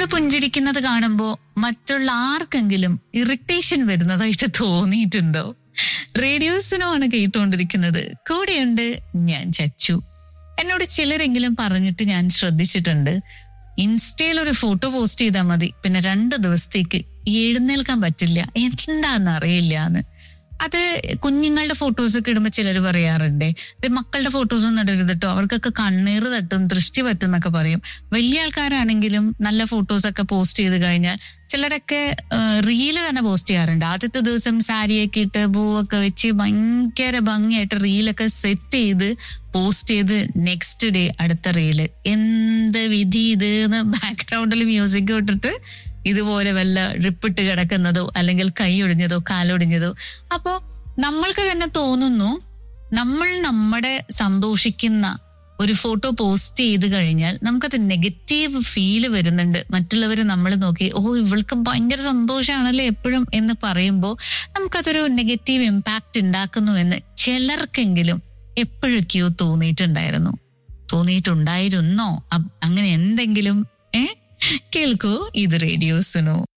പുഞ്ചിരിക്കുന്നത് കാണുമ്പോൾ മറ്റുള്ള ആർക്കെങ്കിലും ഇറിറ്റേഷൻ വരുന്നതായിട്ട് തോന്നിയിട്ടുണ്ടോ റേഡിയോസിനുമാണ് കേട്ടുകൊണ്ടിരിക്കുന്നത് കൂടെയുണ്ട് ഞാൻ ചച്ചു എന്നോട് ചിലരെങ്കിലും പറഞ്ഞിട്ട് ഞാൻ ശ്രദ്ധിച്ചിട്ടുണ്ട് ഇൻസ്റ്റയിൽ ഒരു ഫോട്ടോ പോസ്റ്റ് ചെയ്താൽ മതി പിന്നെ രണ്ട് ദിവസത്തേക്ക് എഴുന്നേൽക്കാൻ പറ്റില്ല എന്താന്ന് അറിയില്ല എന്ന് അത് കുഞ്ഞുങ്ങളുടെ ഫോട്ടോസ് ഒക്കെ ഇടുമ്പോൾ ചിലർ പറയാറുണ്ട് ഇത് മക്കളുടെ ഫോട്ടോസ് ഒന്നും ഇടരുത് കേട്ടോ അവർക്കൊക്കെ കണ്ണീർ തട്ടും ദൃഷ്ടി പറ്റും എന്നൊക്കെ പറയും വലിയ ആൾക്കാരാണെങ്കിലും നല്ല ഫോട്ടോസ് ഒക്കെ പോസ്റ്റ് ചെയ്ത് കഴിഞ്ഞാൽ ചിലരൊക്കെ റീല് തന്നെ പോസ്റ്റ് ചെയ്യാറുണ്ട് ആദ്യത്തെ ദിവസം സാരിയൊക്കെ ഇട്ട് പൂവൊക്കെ വെച്ച് ഭയങ്കര ഭംഗിയായിട്ട് റീലൊക്കെ സെറ്റ് ചെയ്ത് പോസ്റ്റ് ചെയ്ത് നെക്സ്റ്റ് ഡേ അടുത്ത റീല് എന്ത് വിധി ഇത് എന്ന് ബാക്ക്ഗ്രൗണ്ടിൽ മ്യൂസിക് ഇട്ടിട്ട് ഇതുപോലെ വല്ല റിപ്പിട്ട് കിടക്കുന്നതോ അല്ലെങ്കിൽ കൈ ഒടിഞ്ഞതോ കാലൊടിഞ്ഞതോ അപ്പോ നമ്മൾക്ക് തന്നെ തോന്നുന്നു നമ്മൾ നമ്മുടെ സന്തോഷിക്കുന്ന ഒരു ഫോട്ടോ പോസ്റ്റ് ചെയ്ത് കഴിഞ്ഞാൽ നമുക്കത് നെഗറ്റീവ് ഫീല് വരുന്നുണ്ട് മറ്റുള്ളവർ നമ്മൾ നോക്കി ഓ ഇവൾക്ക് ഭയങ്കര സന്തോഷമാണല്ലേ എപ്പോഴും എന്ന് പറയുമ്പോൾ നമുക്കതൊരു നെഗറ്റീവ് ഇമ്പാക്റ്റ് ഉണ്ടാക്കുന്നു എന്ന് ചിലർക്കെങ്കിലും എപ്പോഴൊക്കെയോ തോന്നിയിട്ടുണ്ടായിരുന്നു തോന്നിയിട്ടുണ്ടായിരുന്നോ അ- അങ്ങനെ എന്തെങ്കിലും ഏ കേൾക്കൂ ഇത് റേഡിയോസിനോ